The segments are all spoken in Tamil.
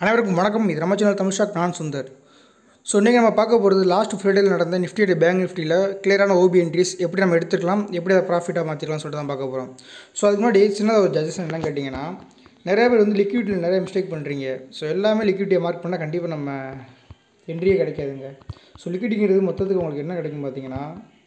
அனைவருக்கும் வணக்கம் இது நம்ம சேனல் தமிழ் ஷாக் நான் சுந்தர் ஸோ இன்றைக்கி நம்ம பார்க்க போகிறது லாஸ்ட் ஃப்ரைடேயில் நடந்த நிஃப்டியோட பேங்க் நிஃப்டியில் கிளியரான ஓபி என்ட்ரிஸ் எப்படி நம்ம எடுத்துக்கலாம் எப்படி அதை ப்ராஃபிட்டாக மாற்றிக்கலாம் சொல்லிட்டு தான் பார்க்க போகிறோம் ஸோ அதுக்கு முன்னாடி சின்னதாக ஒரு ஜட்ஜஷன் என்னன்னு கேட்டிங்கன்னா நிறைய பேர் வந்து லிக்விடியில் நிறைய மிஸ்டேக் பண்ணுறீங்க ஸோ எல்லாமே லிக்விடியை மார்க் பண்ணால் கண்டிப்பாக நம்ம என்ட்ரியே கிடைக்காதுங்க ஸோ லிக்விடிங்கிறது மொத்தத்துக்கு உங்களுக்கு என்ன கிடைக்கும் பார்த்தீங்கன்னா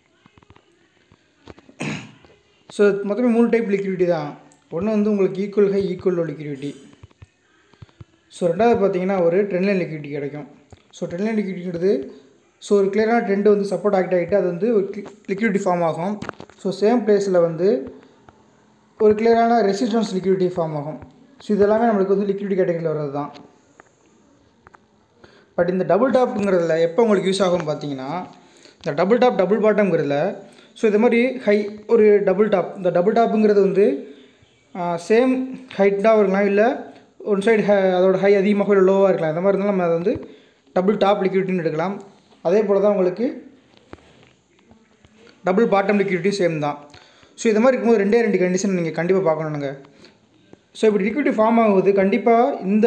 ஸோ மொத்தமே மூணு டைப் லிக்விடிட்டி தான் ஒன்று வந்து உங்களுக்கு equal high equal low liquidity so ரெண்டாவது பார்த்தீங்கன்னா ஒரு ட்ரெண்ட் லைன் லிக்விடிட்டி கிடைக்கும் ஸோ ட்ரெண்ட் லைன் லிக்விடிட்டிங்கிறது ஸோ ஒரு கிளியரான ட்ரெண்டு வந்து சப்போர்ட் ஆகிட்டு ஆகிட்டு அது வந்து ஒரு லிக்விடிட்டி ஃபார்ம் ஆகும் ஸோ சேம் பிளேஸில் வந்து ஒரு கிளியரான ரெசிஸ்டன்ஸ் லிக்விடிட்டி ஃபார்ம் ஆகும் ஸோ இதெல்லாமே நம்மளுக்கு வந்து லிக்விடிட்டி கேட்டகரியில் வர்றது தான் பட் இந்த டபுள் டாப்புங்கிறதுல எப்போ உங்களுக்கு யூஸ் ஆகும் பார்த்தீங்கன்னா இந்த டபுள் டாப் டபுள் பாட்டம்ங்கிறதுல ஸோ இது மாதிரி ஹை ஒரு டபுள் டாப் இந்த டபுள் டாப்புங்கிறது வந்து சேம் ஹைட்டாக இருக்கலாம் இல்லை ஒன் சைடு ஹை அதோட ஹை அதிகமாக இல்லை லோவாக இருக்கலாம் இந்த மாதிரி இருந்தாலும் நம்ம அதை வந்து டபுள் டாப் லிக்விடிட்டின்னு எடுக்கலாம் அதே போல் தான் உங்களுக்கு டபுள் பாட்டம் லிக்விடிட்டி சேம் தான் ஸோ இது மாதிரி இருக்கும்போது ரெண்டே ரெண்டு கண்டிஷன் நீங்கள் கண்டிப்பாக பார்க்கணுங்க ஸோ இப்படி லிக்விடிட்டி ஃபார்ம் ஆகும்போது கண்டிப்பாக இந்த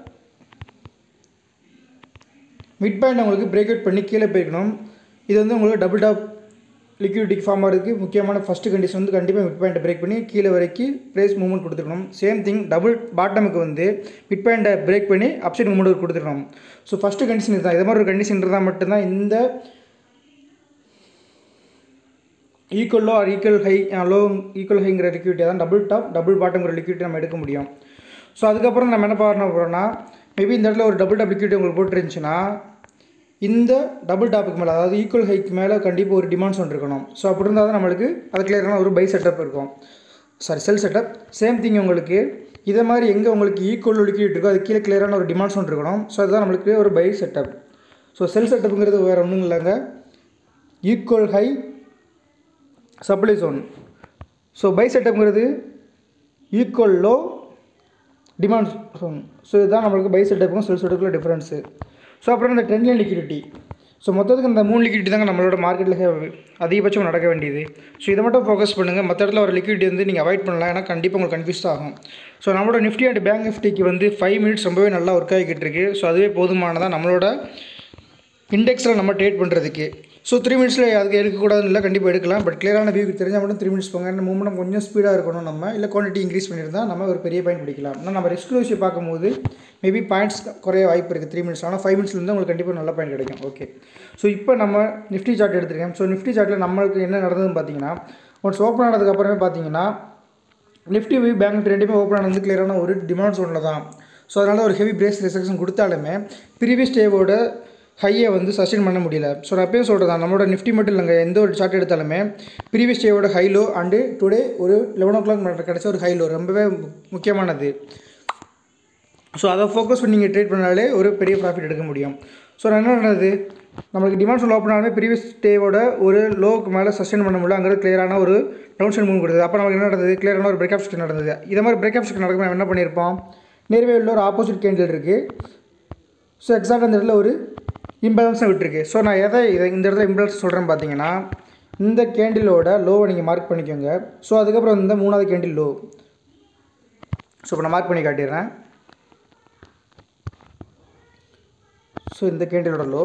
மிட் பாயிண்ட் உங்களுக்கு பிரேக் அவுட் பண்ணி கீழே போயிருக்கணும் இது வந்து உங்களுக்கு டபுள் டாப் லிக்விடிட்டிக்கு ஃபார்ம் ஆகிறதுக்கு முக்கியமான ஃபஸ்ட்டு கண்டிஷன் வந்து கண்டிப்பாக மிட் பாயிண்ட்டை பிரேக் பண்ணி கீழே வரைக்கும் ப்ரைஸ் மூவ்மெண்ட் கொடுத்துருக்கணும் சேம் திங் டபுள் பாட்டமுக்கு வந்து மிட் பாயிண்ட்டை பிரேக் பண்ணி அப்சைட் மூவ்மெண்ட் கொடுத்துருக்கணும் ஸோ ஃபஸ்ட்டு கண்டிஷன் இதுதான் இது மாதிரி ஒரு கண்டிஷன் இருந்தால் மட்டும்தான் இந்த equal low or equal high low equal ஹைங்கிற லிக்விடிட்டி தான் டபுள் டாப் டபுள் பாட்டங்கிற லிக்விடிட்டி நம்ம எடுக்க முடியும் ஸோ அதுக்கப்புறம் நம்ம என்ன பண்ண போகிறோம்னா மேபி இந்த இடத்துல ஒரு டபுள் டாப் லிக்விடிட்டி உங்களுக்கு போட்டுருந்துச்சுன்னா இந்த டபுள் டாப்புக்கு மேலே அதாவது ஈக்குவல் ஹைக்கு மேலே கண்டிப்பாக ஒரு டிமாண்ட்ஸ் ஒன்று இருக்கணும் ஸோ அப்படி இருந்தால் தான் நம்மளுக்கு அது கிளியரான ஒரு பை செட்டப் இருக்கும் sorry sell setup same thing உங்களுக்கு இதே மாதிரி எங்கே உங்களுக்கு ஈக்குவல் லிக்விட் இருக்கோ அது கீழே கிளியரான ஒரு டிமாண்ட்ஸ் ஒன்று இருக்கணும் ஸோ அதுதான் நம்மளுக்கு ஒரு பை செட்டப் ஸோ செல் செட்டப்புங்கிறது வேறு ஒன்றும் இல்லைங்க equal high supply zone so buy செட்டப்புங்கிறது equal low demand zone so இதுதான் நம்மளுக்கு பை செட்டப்புக்கும் செல் செட்டப்புக்குள்ள டிஃப்ரென்ஸு ஸோ அப்புறம் இந்த ட்ரெண்ட் லைன் லிக்விடிட்டி ஸோ மொத்தத்துக்கு இந்த மூணு லிக்விடிட்டி தாங்க நம்மளோட மார்க்கெட்டில் அதிகபட்சம் நடக்க வேண்டியது ஸோ இதை மட்டும் ஃபோக்கஸ் பண்ணுங்கள் மற்ற இடத்துல ஒரு லிக்விடிட்டி வந்து நீங்கள் அவாய்ட் பண்ணலாம் ஏன்னா கண்டிப்பாக உங்களுக்கு கன்ஃபியூஸ் ஆகும் ஸோ நம்மளோட நிஃப்டி அண்ட் பேங்க் நிஃப்டிக்கு வந்து ஃபைவ் மினிட்ஸ் ரொம்பவே நல்லா ஒர்க் ஆகிக்கிட்டு இருக்குது ஸோ அதுவே போதுமானதாக நம்மளோட இண்டெக்ஸில் நம்ம ட்ரேட் பண்ணுறதுக்கு ஸோ த்ரீ மினிட்ஸில் அதுக்கு எடுக்கக்கூடாதுன்னு இல்லை கண்டிப்பாக எடுக்கலாம் பட் கிளியரான வியூ தெரிஞ்சால் மட்டும் த்ரீ மினிட்ஸ் போங்க மூவ்மெண்ட் கொஞ்சம் ஸ்பீடாக இருக்கணும் நம்ம இல்லை குவான்டிட்டி இன்க்ரீஸ் பண்ணியிருந்தா நம்ம ஒரு பெரிய பாயிண்ட் பிடிக்கலாம் ஆனால் நம்ம எக்ஸ்க்ளூசிவ் பார்க்கும்போது மேபி பாயிண்ட்ஸ் குறைய வாய்ப்பு இருக்குது த்ரீ மினிட்ஸ் ஆனால் ஃபைவ் மினிட்ஸ்லேருந்து உங்களுக்கு கண்டிப்பாக நல்ல பாயிண்ட் கிடைக்கும் ஓகே ஸோ இப்போ நம்ம நிஃப்டி சார்ட் எடுத்துருக்கேன் ஸோ நிஃப்டி சார்ட்டில் நம்மளுக்கு என்ன நடந்ததுன்னு பார்த்தீங்கன்னா ஒன்ஸ் ஓப்பன் ஆனதுக்கப்புறமே பார்த்தீங்கன்னா நிஃப்டி போய் பேங்க் ரெண்டுமே ஓப்பன் ஆனது கிளியரான ஒரு டிமாண்ட் ஜோனில் தான் ஸோ அதனால் ஒரு ஹெவி பிரேஸ் ரெஸ்ட்ரிக்ஷன் கொடுத்தாலுமே ப்ரீவியஸ் டேவோட ஹையை வந்து சஸ்டெயின் பண்ண முடியல ஸோ நான் எப்பயும் சொல்கிறது தான் நம்மளோட நிஃப்டி மட்டும் இல்லைங்க எந்த ஒரு சார்ட் எடுத்தாலுமே ப்ரீவியஸ் டேவோட ஹை லோ அண்டு டுடே ஒரு லெவன் ஓ கிளாக் கிடச்ச ஒரு ஹை லோ ரொம்பவே முக்கியமானது ஸோ அதை ஃபோக்கஸ் பண்ணி நீங்கள் ட்ரேட் பண்ணாலே ஒரு பெரிய ப்ராஃபிட் எடுக்க முடியும் ஸோ நான் என்ன நடந்தது நம்மளுக்கு டிமாண்ட் சொல்ல ஓப்பன் ஆனாலுமே ப்ரீவியஸ் டேவோட ஒரு லோவுக்கு மேலே சஸ்டெயின் பண்ண முடியல அங்கே கிளியரான ஒரு டவுன் சைட் மூவ் கொடுத்தது அப்போ நமக்கு என்ன நடந்தது கிளியரான ஒரு பிரேக்அப் ஸ்டிக் நடந்தது இதே மாதிரி பிரேக்அப் ஸ்டிக் நடக்கும் நம்ம என்ன பண்ணியிருப்போம் நேர்வே உள்ள ஒரு ஆப்போசிட் கேண்டில் இருக்குது ஸோ எக்ஸாக்டாக அந்த இடத்துல ஒரு இம்பேலன்ஸாக விட்டுருக்கு ஸோ நான் எதை இதை இந்த இடத்துல இம்பேலன்ஸ் சொல்கிறேன்னு பார்த்தீங்கன்னா இந்த கேண்டிலோட லோவை நீங்கள் மார்க் பண்ணிக்கோங்க ஸோ அதுக்கப்புறம் இந்த மூணாவது கேண்டில் லோ ஸோ இப்போ நான் மார்க் பண்ணி காட்டிடுறேன் ஸோ இந்த கேண்டிலோட லோ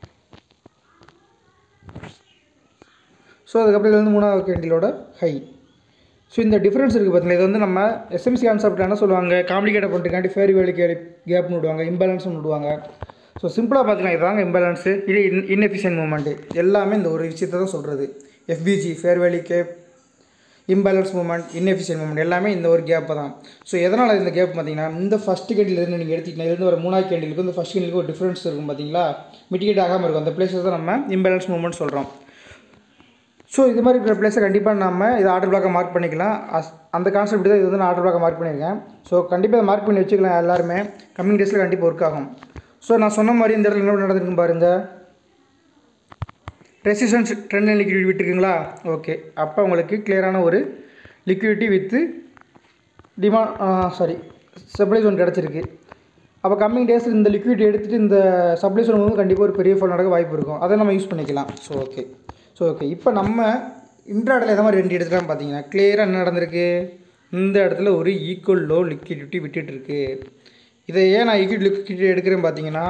ஸோ அதுக்கப்புறம் இது வந்து மூணாவது கேண்டிலோட ஹை ஸோ இந்த டிஃப்ரென்ஸ் இருக்குது பார்த்தீங்களா இது வந்து நம்ம எஸ்எம்சி கான்செப்ட் என்ன சொல்லுவாங்க காம்ப்ளிகேட் பண்ணுறதுக்காண்டி ஃபேர் வேலி கேப்னு விடுவாங்க இம்பேலன்ஸ்னு விடுவாங்க ஸோ சிம்பிளாக பார்த்தீங்கன்னா இதுதாங்க இம்பேலன்ஸு இது இன் இன்எஃபிஷியன்ட் மூமெண்ட்டு எல்லாமே இந்த ஒரு விஷயத்தை தான் சொல்கிறது FVG fair value gap imbalance movement inefficient movement எல்லாமே இந்த ஒரு கேப்பை தான் ஸோ எதனால் இந்த கேப் பார்த்தீங்கன்னா இந்த ஃபஸ்ட்டு கேண்டிலேருந்து நீங்கள் எடுத்துக்கிட்டீங்கன்னா இருந்து ஒரு மூணாவது கேண்டிலுக்கு இந்த ஃபஸ்ட் கேண்டிலுக்கு ஒரு டிஃப்ரென்ஸ் இருக்கும் பார்த்தீங்களா மிட்டிகேட் ஆகாமல் இருக்கும் அந்த பிளேஸஸ் தான் நம்ம இம்பேலன்ஸ் மூமெண்ட் சொல்கிறோம் ஸோ இது மாதிரி இருக்கிற பிளேஸை கண்டிப்பாக நம்ம இதை ஆர்டர் பிளாக்கை மார்க் பண்ணிக்கலாம் அஸ் அந்த கான்செப்ட் தான் இது வந்து நான் ஆர்டர் பிளாக்கை மார்க் பண்ணியிருக்கேன் ஸோ கண்டிப்பாக மார்க் பண்ணி வச்சுக்கலாம் எல்லாருமே கம்மிங் டேஸில் கண்டிப்பாக ஒர்க் ஆகும் ஸோ நான் சொன்ன மாதிரி இந்த இடத்துல என்ன நடந்திருக்கு பாருங்கள் ரெசிஸ்டன்ஸ் ட்ரெண்ட் லிக்விடிட்டி விட்டுருக்குங்களா ஓகே அப்போ உங்களுக்கு கிளியரான ஒரு liquidity with demand sorry supply zone கிடச்சிருக்கு அப்போ கம்மிங் டேஸில் இந்த லிக்விட் எடுத்துகிட்டு இந்த சப்ளை ஜோன் வந்து கண்டிப்பாக ஒரு பெரிய ஃபால் நடக்க வாய்ப்பு இருக்கும் அதை நம்ம யூஸ் பண்ணிக்கலாம் ஸோ ஓகே ஸோ ஓகே இப்போ நம்ம இன்ட்ராடில் எந்த மாதிரி ரெண்டு எடுத்துக்கலாம் பார்த்தீங்கன்னா கிளியராக என்ன நடந்திருக்கு இந்த இடத்துல ஒரு ஈக்குவல் லோ லிக்விடிட்டி விட்டுட்டு இருக்கு இதை ஏன் நான் ஈக்விட்டி லிக்விடிட்டி எடுக்கிறேன்னு பார்த்தீங்கன்னா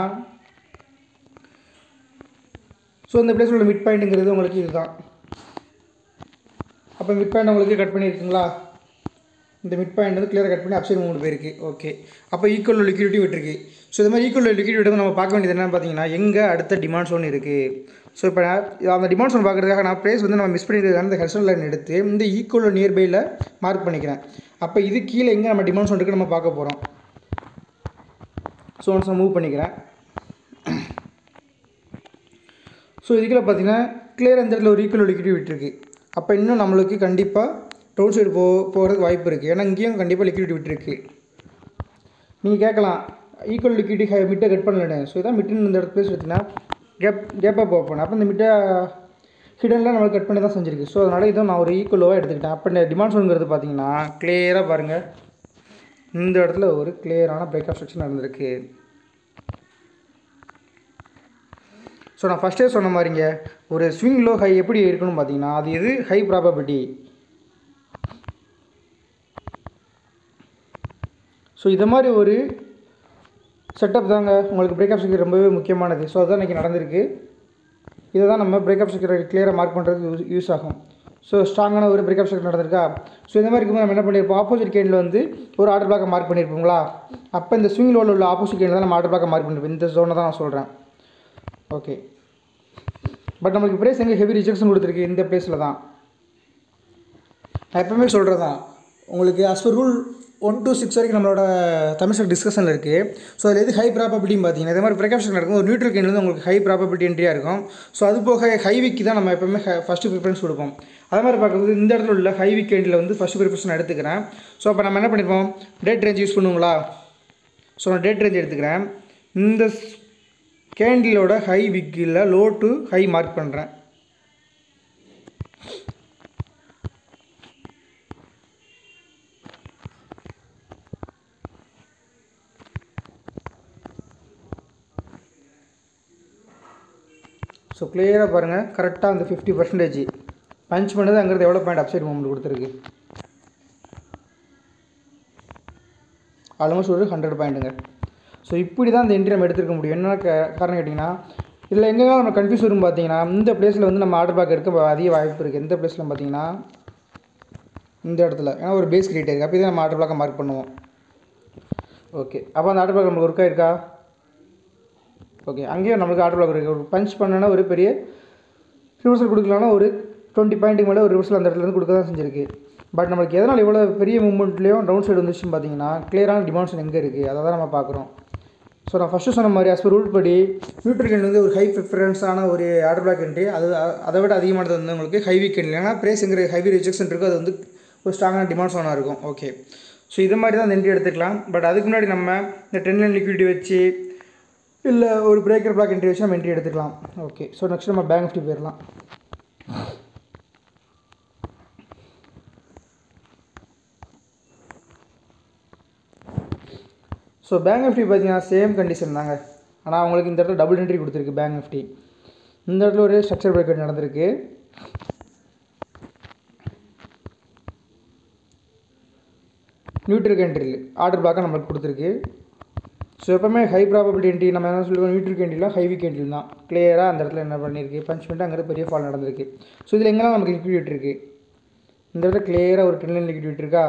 ஸோ இந்த பிளேஸில் உள்ள மிட் பாயிண்ட்டுங்கிறது உங்களுக்கு இதுதான் அப்போ மிட் பாயிண்ட் உங்களுக்கு கட் பண்ணியிருக்குங்களா இந்த மிட் பாயிண்ட் வந்து கிளியராக கட் பண்ணி அப்சைட் மூணு போயிருக்கு ஓகே அப்போ ஈக்குவல் லிக்விடிட்டி விட்டுருக்கு ஸோ இது மாதிரி ஈக்குவல் லிக்விடிட்டி வந்து நம்ம பார்க்க வேண்டியது என்னன்னு பார்த்தீங்கன்னா எங்கே அடுத்த டிமாண்ட் zone இருக்குது ஸோ இப்போ நான் அந்த டிமாண்ட் zone பார்க்குறதுக்காக நான் ப்ரைஸ் வந்து நம்ம மிஸ் பண்ணியிருக்கான இந்த ஹெர்சல் லைன் எடுத்து இந்த ஈக்குவல் நியர்பையில் மார்க் பண்ணிக்கிறேன் அப்போ இது கீழே எங்கே நம்ம டிமாண்ட் zone இருக்குது நம்ம பார்க்க போகிறோம் ஸோ ஒன்ஸ் நான் மூவ் பண்ணிக்கிறேன் ஸோ இதுக்குள்ள பார்த்தீங்கன்னா கிளியர் இந்த இடத்துல ஒரு ஈக்குவல் லிக்விடிட்டி விட்டுருக்கு அப்போ இன்னும் நம்மளுக்கு கண்டிப்பாக டவுன் சைடு போ போகிறதுக்கு வாய்ப்பு இருக்குது ஏன்னா இங்கேயும் கண்டிப்பாக லிக்விடிட்டி விட்டுருக்கு நீங்கள் கேட்கலாம் ஈக்குவல் லிக்விடிட்டி ஹை மிட்டை கட் பண்ணலன்னு ஸோ இதான் மிட்டுன்னு இந்த இடத்துல பிளேஸ் எடுத்தீங்கன்னா கேப் கேப்பாக ஓப்பன் அப்போ இந்த மிட்டை ஹிடனில் நம்மளுக்கு கட் பண்ணி தான் செஞ்சிருக்கு ஸோ அதனால் இதை நான் ஒரு ஈக்குவலாக எடுத்துக்கிட்டேன் அப்போ இந்த டிமாண்ட் சோனுங்கிறது பார்த்தீங்கன்னா கிளியராக பாருங்கள் இந்த இடத்துல ஒரு கிளியரான பிரேக் ஆஃப் செக்ஷன் நடந்திருக்கு ஸோ நான் ஃபஸ்ட்டே சொன்ன மாதிரிங்க ஒரு ஸ்விங் லோ ஹை எப்படி இருக்கணும்னு பார்த்தீங்கன்னா அது எது ஹை ப்ராபபிலிட்டி ஸோ இதை மாதிரி ஒரு செட்டப் தாங்க உங்களுக்கு பிரேக் ஆஃப் செக்யூர் ரொம்பவே முக்கியமானது ஸோ அதுதான் இன்றைக்கி நடந்திருக்கு இதை தான் நம்ம பிரேக் ஆஃப் செக்யூர் கிளியராக மார்க் பண்ணுறதுக்கு யூஸ் யூஸ் ஆகும் ஸோ ஸ்ட்ராங்கான ஒரு பிரேக் ஆஃப் செக்யூர் நடந்திருக்கா ஸோ இந்த மாதிரி இருக்கும்போது நம்ம என்ன பண்ணியிருப்போம் ஆப்போசிட் கேண்டில் வந்து ஒரு ஆர்டர் பிளாக்கை மார்க் பண்ணியிருப்போங்களா அப்போ இந்த ஸ்விங் லோவில் உள்ள ஆப்போசிட் கேண்டில் தான் நம்ம ஆர்டர் பிளாக்கை மார்க் பண்ணியிருப்போம் இந்த ஜோனை தான் நான் சொல்கிறேன் ஓகே பட் நம்மளுக்கு ப்ரைஸ் எங்கே ஹெவி ரிஜெக்ஷன் கொடுத்துருக்கு இந்த பிளேஸில் தான் நான் எப்பவுமே சொல்கிறது தான் உங்களுக்கு as per rule one to six வரைக்கும் நம்மளோட தமிழ் டிஸ்கஷனில் இருக்குது ஸோ அதில் எது ஹை ப்ராபபிலிட்டின்னு பார்த்தீங்கன்னா இதே மாதிரி பிரேக்அப்ஷன் நடக்கும் ஒரு நியூட்ரல் கேன் வந்து உங்களுக்கு ஹை ப்ராபபிலிட்டி என்ட்ரியாக இருக்கும் ஸோ அது போக ஹை விக்கு தான் நம்ம எப்பவுமே ஃபஸ்ட்டு ப்ரிஃபரன்ஸ் கொடுப்போம் அதே மாதிரி பார்க்கும்போது இந்த இடத்துல உள்ள ஹை வீக் கேண்டில் வந்து ஃபஸ்ட்டு ப்ரிஃபரன்ஸ் நான் எடுத்துக்கிறேன் ஸோ அப்போ நம்ம என்ன பண்ணியிருப்போம் டேட் ரேஞ்ச் யூஸ் பண்ணுங்களா ஸோ நான் டேட் ரேஞ்ச் எடுத்துக்கிறேன் இந்த கேண்டிலோட ஹை விக்கில் லோ டு ஹை மார்க் பண்ணுறேன் ஸோ கிளியராக பாருங்கள் கரெக்டாக அந்த ஃபிஃப்டி பர்சன்டேஜ் பஞ்ச் பண்ணது அங்கிறது எவ்வளோ பாயிண்ட் அப்சைட் மூமெண்ட் கொடுத்துருக்கு ஆல்மோஸ்ட் ஒரு ஹண்ட்ரட் பாயிண்ட்டுங்க ஸோ இப்படி தான் இந்த என்ட்ரி நம்ம எடுத்துருக்க முடியும் என்ன கா- காரணம் கேட்டிங்கன்னா இதில் எங்கெங்க நம்ம கன்ஃபியூஸ் வரும் பார்த்தீங்கன்னா இந்த பிளேஸில் வந்து நம்ம ஆர்டர் பேக் எடுக்க அதிக வாய்ப்பு இருக்குது எந்த பிளேஸில் பார்த்தீங்கன்னா இந்த இடத்துல ஏன்னா ஒரு பேஸ் கிரியேட் இருக்குது அப்போ தான் நம்ம ஆர்டர் பிளாக்கை மார்க் பண்ணுவோம் ஓகே அப்போ அந்த ஆர்டர் பிளாக் நமக்கு ஒர்க் ஆயிருக்கா ஓகே அங்கேயும் நம்மளுக்கு ஆர்டர் பிளாக் இருக்குது ஒரு பஞ்ச் பண்ணனா ஒரு பெரிய ரிவர்சல் கொடுக்கலாம்னா ஒரு டுவெண்ட்டி பாயிண்ட்டுக்கு மேலே ஒரு ரிவர்சல் அந்த இடத்துல இருந்து கொடுக்க தான் செஞ்சிருக்கு பட் நம்மளுக்கு எதனால் இவ்வளோ பெரிய மூமெண்ட்லேயும் டவுன் சைடு வந்துச்சுன்னு பார்த்தீங்கன்னா கிளியரான டிமான்ஷன் எங்கே இருக்குது அதை தான் நம்ம பார்க்குறோம் ஸோ நான் ஃபஸ்ட்டு சொன்ன மாதிரி as per ரூல் படி நியூட்ரிகன் வந்து ஒரு ஹை ப்ரிஃபரன்ஸான ஒரு ஆர்டர் பிளாக் என்ட்ரி அது அதை விட அதிகமானது வந்து உங்களுக்கு ஹை வீக் என்ட்ரி ஏன்னா ப்ரைஸுங்கிற ஹைவி ரிஜெக்ஷன் இருக்கும் அது வந்து ஒரு ஸ்ட்ராங்கான டிமாண்ட் சோனாக இருக்கும் ஓகே ஸோ இது மாதிரி தான் அந்த என்ட்ரி எடுத்துக்கலாம் பட் அதுக்கு முன்னாடி நம்ம இந்த டென் லைன் லிக்விடிட்டி வச்சு இல்லை ஒரு பிரேக்கர் பிளாக் என்ட்ரி வச்சு நம்ம என்ட்ரி எடுத்துக்கலாம் ஓகே ஸோ நெக்ஸ்ட் நம்ம பேங்க் நிஃப்டி போயிடலாம் ஸோ பேங்க் நிஃப்டி பார்த்தீங்கன்னா சேம் கண்டிஷன் தாங்க ஆனால் அவங்களுக்கு இந்த இடத்துல டபுள் என்ட்ரி கொடுத்துருக்கு பேங்க் நிஃப்டி இந்த இடத்துல ஒரு ஸ்ட்ரக்சர் பிரேக்கர் நடந்திருக்கு நியூட்ரிக் என்ட்ரி ஆர்டர் பிளாக்காக நம்மளுக்கு கொடுத்துருக்கு ஸோ எப்போவுமே ஹை ப்ராபபிலிட்டி என்ட்ரி நம்ம என்ன சொல்லுவோம் நியூட்ரிக் என்ட்ரிலாம் ஹை வீக் என்ட்ரி தான் கிளியராக அந்த இடத்துல என்ன பண்ணியிருக்கு பஞ்ச் பண்ணிட்டு அங்கே பெரிய ஃபால் நடந்திருக்கு ஸோ இதில் எங்கெல்லாம் நமக்கு லிக்விட் இருக்குது இந்த இடத்துல கிளியராக ஒரு டென் லைன் லிக்விட் இருக்கா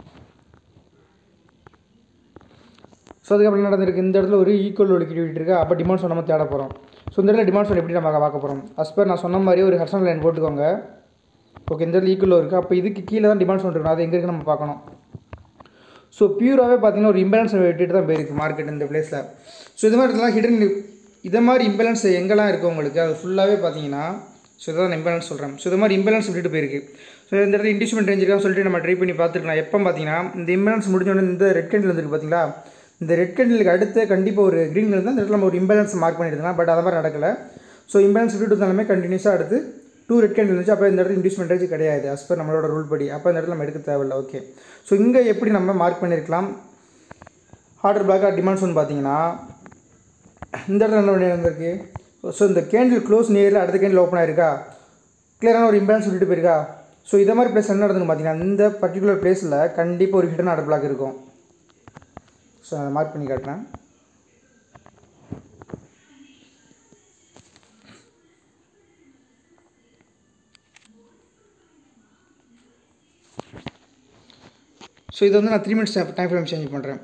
ஸோ அதுக்கப்புறம் என்ன நடந்திருக்கு இந்த இடத்துல ஒரு ஈக்குவல் லிக்விடிட்டி இருக்குது அப்போ டிமாண்ட்ஸ் நம்ம தேட போகிறோம் ஸோ இந்த இடத்துல டிமாண்ட்ஸ் எப்படி நம்ம பார்க்க போகிறோம் அஸ்பர் நான் சொன்ன மாதிரி ஒரு ஹர்சன் லைன் போட்டுக்கோங்க ஓகே இந்த இடத்துல ஈக்குவல் இருக்குது அப்போ இதுக்கு கீழே தான் டிமாண்ட்ஸ் இருக்கணும் அது எங்கே இருக்குன்னு நம்ம பார்க்கணும் ஸோ பியூராகவே பார்த்தீங்கன்னா ஒரு இம்பேலன்ஸ் விட்டுட்டு தான் போயிருக்கு மார்க்கெட் இந்த பிளேஸில் ஸோ இது மாதிரி இதெல்லாம் ஹிடன் இதை மாதிரி இம்பேலன்ஸ் எங்கெல்லாம் இருக்குது உங்களுக்கு அது ஃபுல்லாகவே பார்த்தீங்கன்னா ஸோ இதான் இம்பேலன்ஸ் சொல்கிறேன் ஸோ இது மாதிரி இம்பேலன்ஸ் விட்டுட்டு போயிருக்கு ஸோ இந்த இடத்துல இண்டிஸ்மெண்ட் ரேஞ்ச் இருக்கான்னு சொல்லிட்டு நம்ம ட்ரை பண்ணி பார்த்துருக்கலாம் எப்போ பார்த்தீங்கன்னா இந்த இம்பேலன்ஸ் முடிஞ்சோடனே இந்த ரெட் கேண்டில் வந்துருக்கு பார்த்தீங்களா இந்த ரெட் கேண்டிலுக்கு அடுத்து கண்டிப்பாக ஒரு க்ரீன் கலர் தான் இந்த இடத்துல நம்ம ஒரு இம்பேலன்ஸ் மார்க் பண்ணியிருக்கலாம் பட் அது மாதிரி நடக்கலை ஸோ இம்பேலன்ஸ் விட்டுட்டு இருந்தாலுமே கண்டினியூஸாக அடுத்து டூ ரெட் கேண்டில் இருந்துச்சு அப்போ இந்த இடத்துல இண்டியூஸ்மெண்ட் ரேஞ்ச் கிடையாது as per நம்மளோட ரூல் படி அப்போ இந்த இடத்துல நம்ம எடுக்க தேவையில்ல ஓகே ஸோ இங்கே எப்படி நம்ம மார்க் பண்ணியிருக்கலாம் ஆர்டர் பிளாக்காக டிமாண்ட்ஸ் ஒன்று பார்த்தீங்கன்னா இந்த இடத்துல என்ன பண்ணி வந்திருக்கு ஸோ இந்த கேண்டில் க்ளோஸ் நியரில் அடுத்த கேண்டில் ஓப்பன் ஆயிருக்கா கிளியரான ஒரு இம்பேலன்ஸ் விட்டுட்டு போயிருக்கா ஸோ இதை மாதிரி பிளேஸ் என்ன நடந்துன்னு பார்த்தீங்கன்னா இந்த பர்டிகுலர் பிளேஸில் கண்டிப்பாக ஒரு ஹிடன் ஆர்டர் பிளாக் இருக்கும் ஸோ அதை மார்க் பண்ணி காட்டுறேன் ஸோ இது வந்து நான் three minutes time frame change பண்ணுறேன்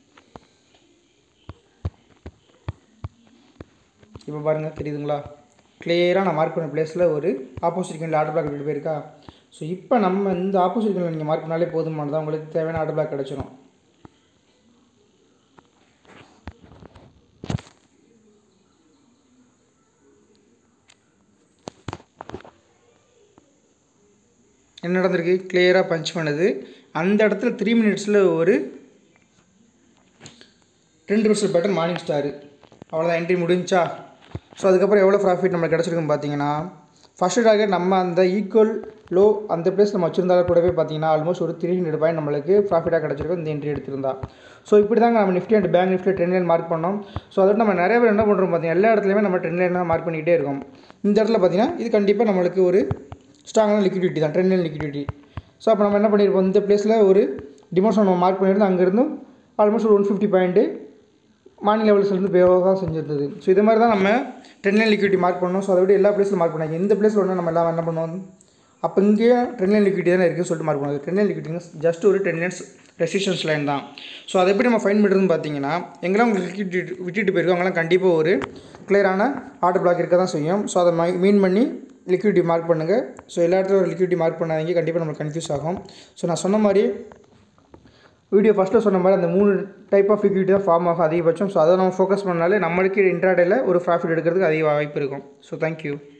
இப்போ பாருங்கள் தெரியுதுங்களா கிளியராக நான் மார்க் பண்ண பிளேஸில் ஒரு ஆப்போசிட் கேண்டில் ஆர்டர் பிளாக் விட்டு போயிருக்கா ஸோ இப்போ நம்ம இந்த ஆப்போசிட் கேண்டில் நீங்கள் மார்க் பண்ணாலே போதுமானதான் உங்களுக்கு தேவையான ஆர்டர் பிளாக் கிடச்சிரும் என்ன நடந்திருக்கு கிளியராக பஞ்ச் பண்ணுது அந்த இடத்துல த்ரீ மினிட்ஸில் ஒரு ரெண்டு பர்சன்ட் பேட்டர் மார்னிங் ஸ்டாரு அவ்வளோதான் என்ட்ரி முடிஞ்சா ஸோ அதுக்கப்புறம் எவ்வளோ ப்ராஃபிட் நம்மளுக்கு கிடச்சிருக்குன்னு பார்த்தீங்கன்னா ஃபஸ்ட்டு டார்கெட் நம்ம அந்த ஈக்குவல் லோ அந்த பிளேஸ் நம்ம வச்சிருந்தாலும் கூடவே பார்த்தீங்கன்னா ஆல்மோஸ்ட் ஒரு த்ரீ ஹண்ட்ரட் பாயிண்ட் நம்மளுக்கு ப்ராஃபிட்டாக கிடச்சிருக்கும் இந்த என்ட்ரி எடுத்திருந்தா ஸோ இப்படி தாங்க நம்ம Nifty and bank Nifty trend line mark பண்ணோம் ஸோ அதோட நம்ம நிறைய பேர் என்ன பண்ணுறோம் பார்த்தீங்கன்னா எல்லா இடத்துலையுமே நம்ம ட்ரெண்ட் லைன் தான் மார்க் பண்ணிக்கிட்டே இருக்கோம் இந்த இடத்துல பார்த்தீங்கன்னா இது கண்டிப்பாக நம்மளுக்கு ஒரு ஸ்ட்ராங்கான லிக்விடிட்டி தான் ட்ரெண்ட் லைன் லிக்விடிட்டி ஸோ அப்போ நம்ம என்ன பண்ணியிருப்போம் இந்த பிளேஸில் ஒரு டிமோஷன் நம்ம மார்க் பண்ணியிருந்தோம் அங்கேருந்து ஆல்மோஸ்ட் ஒரு ஒன் ஃபிஃப்டி பாயிண்ட்டு மார்னிங் லெவல்ஸ்லேருந்து பேவாக செஞ்சிருந்தது ஸோ இது மாதிரி தான் நம்ம ட்ரெண்ட் லைன் லிக்விடிட்டி மார்க் பண்ணோம் ஸோ அதை விட எல்லா பிளேஸில் மார்க் பண்ணாங்க இந்த பிளேஸில் ஒன்று நம்ம எல்லாம் என்ன பண்ணுவோம் அப்போ இங்கேயே ட்ரெண்ட் லைன் லிக்விடிட்டி தானே இருக்குன்னு சொல்லிட்டு மார்க் பண்ணுவோம் ட்ரெண்ட் லைன் லிக்விடிட்டி ஜஸ்ட் ஒரு டென் லைன்ஸ் ரெசிஸ்டன்ஸ் லைன் தான் ஸோ அதை எப்படி நம்ம ஃபைன் பண்ணுறதுன்னு பார்த்தீங்கன்னா எங்கெல்லாம் உங்களுக்கு லிக்விடிட்டி விட்டுட்டு போயிருக்கோம் அவங்களாம் கண்டிப்பாக ஒரு கிளியரான ஆர்டர் பிளாக் இருக்க தான் செய்யும் ஸோ அதை மீன் பண்ணி லிக்விடிட்டி மார்க் பண்ணுங்கள் ஸோ எல்லா இடத்துல ஒரு லிக்விடிட்டி மார்க் பண்ணாதீங்க கண்டிப்பாக நம்மளுக்கு கன்ஃபியூஸ் ஆகும் ஸோ நான் சொன்ன மாதிரி வீடியோ ஃபஸ்ட்டில் சொன்ன மாதிரி அந்த மூணு டைப் ஆஃப் லிக்விடிட்டி தான் ஃபார்ம் ஆகும் அதிகபட்சம் ஸோ அதை நம்ம ஃபோக்கஸ் பண்ணாலே நம்மளுக்கு இன்ட்ராடேல ஒரு ப்ராஃபிட் எடுக்கிறதுக்கு அதிக வாய்ப்பு இருக்கும் ஸோ தேங்க்யூ